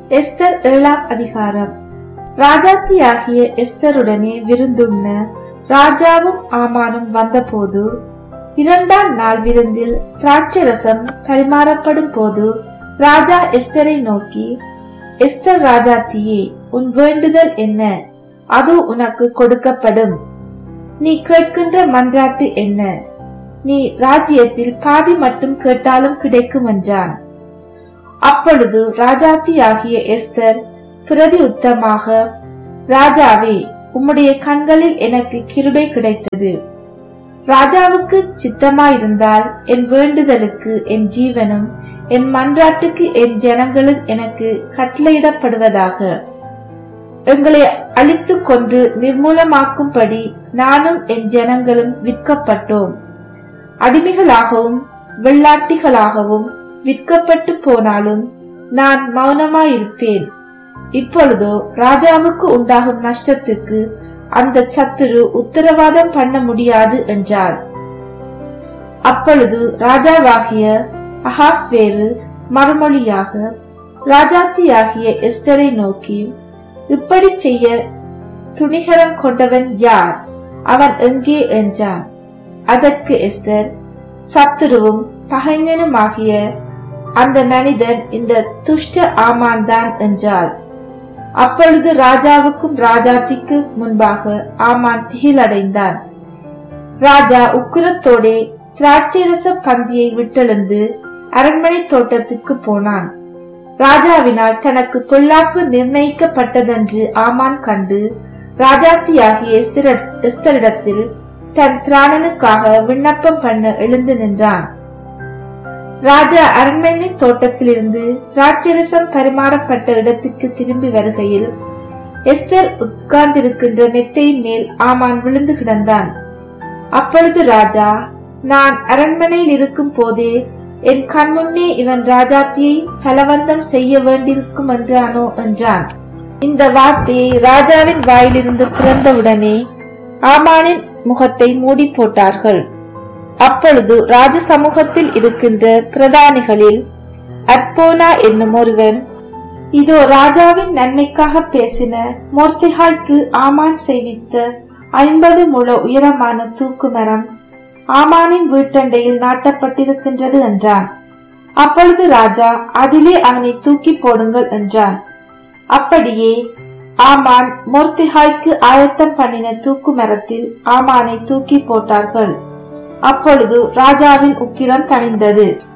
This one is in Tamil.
எஸ்தர் ஏழாம் அதிகாரம் ராஜாத்தியாகிய எஸ்தருடனே விருந்துண்ண ராஜாவும் ஆமானும் வந்தபோது இரண்டாம் நாள் விருந்தில் திராட்சரசம் பரிமாறப்படும் போது ராஜா எஸ்தரை நோக்கி எஸ்தர் ராஜாத்தியே உன் வேண்டுதல் என்ன அது உனக்கு கொடுக்கப்படும் நீ கேட்கின்ற மன்றாட்டு என்ன நீ ராஜ்யத்தில் பாதி மட்டும் கேட்டாலும் கிடைக்கும் என்றான் அப்பொழுது ராஜாத்தியாகிய எஸ்தர் பிரதி உத்தமாக ராஜாவே உம்முடைய கண்களில் எனக்கு கிருபை கிடைத்தது ராஜாவுக்கு சித்தமாயிருந்தால் என் வேண்டுதலுக்கு என் ஜீவனும் என் மன்றாட்டுக்கு என் ஜனங்களும் எனக்கு கட்டளையிடப்படுவதாக எங்களை அழித்துக் கொன்று நிர்மூலமாக்கும்படி நானும் என் ஜனங்களும் விற்கப்பட்டோம் அடிமைகளாகவும் வெள்ளாட்டிகளாகவும் விற்கப்பட்டு போனாலும் நான் மௌனமாயிருப்பேன் இப்பொழுதோ ராஜாவுக்கு உண்டாகும் நஷ்டத்துக்கு அந்த சத்துரு உத்தரவாதம் பண்ண முடியாது என்றார் அப்பொழுது ராஜாவாகிய அகாஸ்வேரு மறுமொழியாக ராஜாத்தியாகிய எஸ்தரை நோக்கி இப்படி செய்ய துணிகரம் கொண்டவன் யார் அவன் எங்கே என்றான் அதற்கு எஸ்தர் சத்துருவும் பகைஞனுமாகிய அந்த மனிதன் இந்த துஷ்ட ஆமான் தான் என்றாள் அப்பொழுது ராஜாவுக்கும் ராஜாத்திக்கு முன்பாக ஆமான் திகிலடைந்தான் ராஜா உக்குரத்தோடே திராட்சைரச பந்தியை விட்டெழுந்து அரண்மனை தோட்டத்துக்கு போனான் ராஜாவினால் தனக்கு பொல்லாப்பு நிர்ணயிக்கப்பட்டதென்று ஆமான் கண்டு ராஜாத்தியாகிய எஸ்தர- எஸ்தரிடத்தில் தன் பிராணனுக்காக விண்ணப்பம் பண்ண எழுந்து நின்றான் ராஜா அரண்மனை தோட்டத்திலிருந்து திராட்சரசம் பரிமாறப்பட்ட இடத்துக்கு திரும்பி வருகையில் எஸ்தர் உட்கார்ந்திருக்கின்ற மெத்தையின் மேல் ஆமான் விழுந்து கிடந்தான் அப்பொழுது ராஜா நான் அரண்மனையில் இருக்கும் போதே என் கண்முன்னே இவன் ராஜாத்தியை பலவந்தம் செய்ய வேண்டியிருக்கும் என்றானோ என்றான் இந்த வார்த்தையை ராஜாவின் வாயிலிருந்து பிறந்தவுடனே ஆமானின் முகத்தை மூடி போட்டார்கள் அப்பொழுது ராஜ சமூகத்தில் இருக்கின்ற பிரதானிகளில் அற்போனா என்னும் ஒருவன் இதோ ராஜாவின் நன்மைக்காக பேசின மோர்த்திகாய்க்கு ஆமான் செய்வித்த ஐம்பது முழ உயரமான தூக்கு மரம் ஆமானின் வீட்டண்டையில் நாட்டப்பட்டிருக்கின்றது என்றான் அப்பொழுது ராஜா அதிலே அவனை தூக்கி போடுங்கள் என்றான் அப்படியே ஆமான் மொர்த்திகாய்க்கு ஆயத்தம் பண்ணின தூக்கு மரத்தில் ஆமானை தூக்கி போட்டார்கள் அப்பொழுது ராஜாவின் உக்கிரம் தணிந்தது